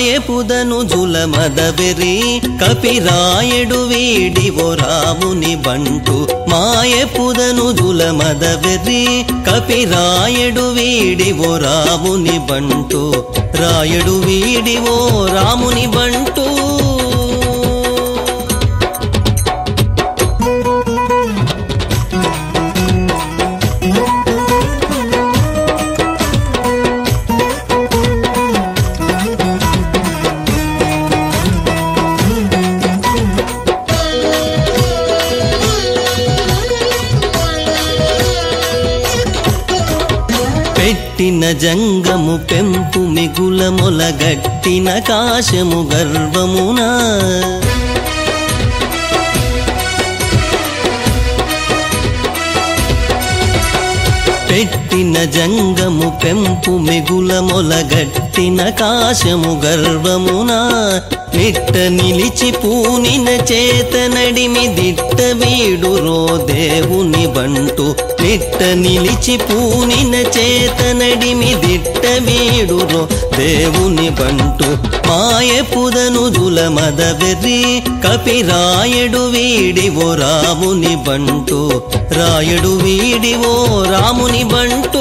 మాయపుదను జుల మదవెరి కపిరాయడు వీడివో రాముని బంటు మాయపుదను జుల మదవెరి కపిరాయడు వీడివో రాముని బంటు రాయడు వీడివో రాముని బంటు పెట్టిన జంగము పెంపు మిగుల మొలగట్టిన కాశము గర్వమునా పెట్టిన జంగము పెంపు మిగుల మొలగట్టిన కాశము గర్వమున నిట్ట నిలిచి పూనిన చేత నడిమి దిట్ట వీడు రో దేవుని బంటు నిట్ట నిలిచి పూనిన చేత నడిమి దిట్ట వీడు రో దేవుని బంటు మాయపుదను జుల మదవెర్రి కపిరాయడు వీడివో రాముని బంటు రాయడు వీడివో రాముని బంటు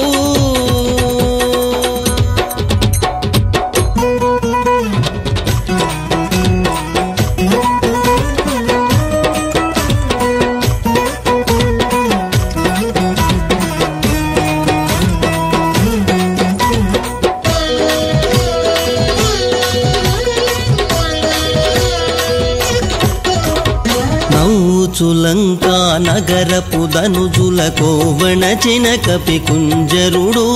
నౌచులంకా నగరపు ధనుజుల కోవణ చినకపి కుంజరుడు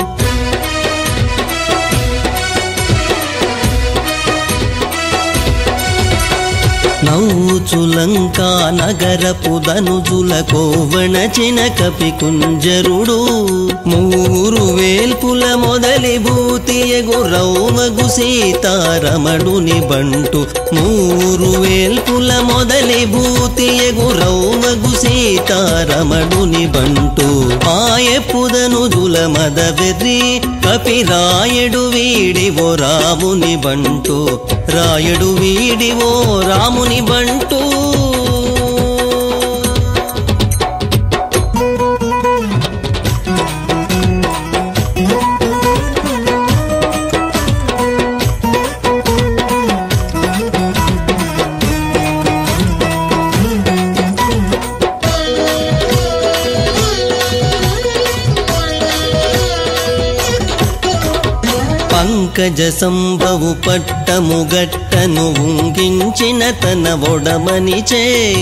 నౌచులంకా నగరపు ధనుజుల కోవణ చినకపి కుంజరుడు మూరు వేల్పుల మొదలి భూతియగు రౌమగు సీతారమణుని బంటు మూరు వేల్పుల మొదలి భూతియగు రౌమగు సీతారమణుని బంటు మాయపుదను జుల మదవెర్రి కపిరాయడు వీడివో రాముని బంటు రాయడు వీడివో రాముని బంటు పంకజ సంభవు పట్టము గట్టను ఉంగించిన తన ఒడమనిచే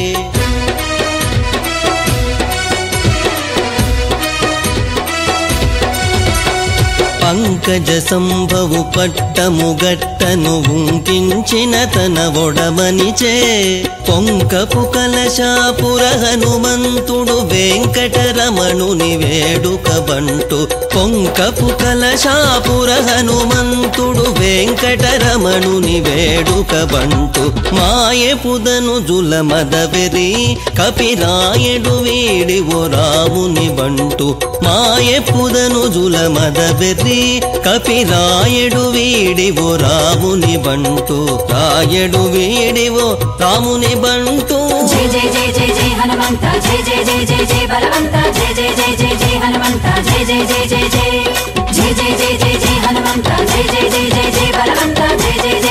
పంకజ సంభవు పట్టము గట్టను ఉంకించిన తన ఒడమనిచే పొంకపు కలశాపుర హనుమంతుడు వెంకటరమణుని వేడుక బంటు పొంకపు కలశాపుర హనుమంతుడు వెంకటరమణుని వేడుక బంటు మాయపుదను జుల మదవెరి కపిరాయడు వీడివో రాముని బంటు మాయపుదను జుల మదవెరి కపిరాయడు వీడివో రాముని బంటు రాయడు వీడివో రాముని బంటు జయ జయ జయ జయ జయ హనుమంత జయ జయ జయ జయ జయ బలవంత జయ జయ జయ జయ జయ హనుమంత జయ జయ జయ జయ జయ జయ జయ జయ జయ జయ హనుమంత జయ జయ జయ జయ జయ బలవంత జయ జయ జయ